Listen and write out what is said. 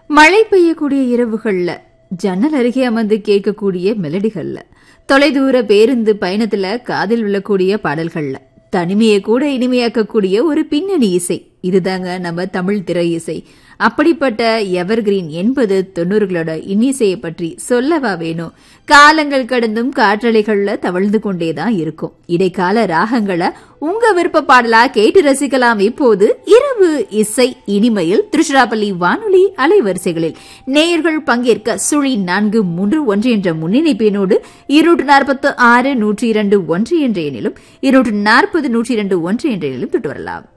மழை பெய்யக்கூடிய இரவுகள்ல ஜன்னல் அருகே அமர்ந்து கேட்கக்கூடிய மெலடிகள்ல தொலைதூர பேருந்து பயணத்துல காதில் விழக்கூடிய பாடல்கள்ல தனிமையை கூட இனிமையாக்கக்கூடிய ஒரு பின்னணி இசை இதுதாங்க நம்ம தமிழ் திரை இசை அப்படிப்பட்ட எவர்கிரீன் எண்பது தொண்ணூறுகளோட இன்னிசையை பற்றி சொல்லவா வேணும் காலங்கள் கடந்தும் காற்றலைகள்ல தவழ்ந்து கொண்டேதான் இருக்கும் இடைக்கால ராகங்களை உங்க விருப்ப பாடலா கேட்டு ரசிக்கலாம் இப்போது இரவு இசை இனிமையில் திருச்சிராப்பள்ளி வானொலி அலைவரிசைகளில் நேயர்கள் பங்கேற்க சுழி நான்கு மூன்று ஒன்று என்ற முன்னிணைப்பினோடு இருநூற்று நாற்பத்து ஆறு நூற்றி இரண்டு ஒன்று என்ற எண்ணிலும் இருநூற்று நாற்பது நூற்றி இரண்டு ஒன்று என்ற எண்ணிலும் தொட்டு வரலாம்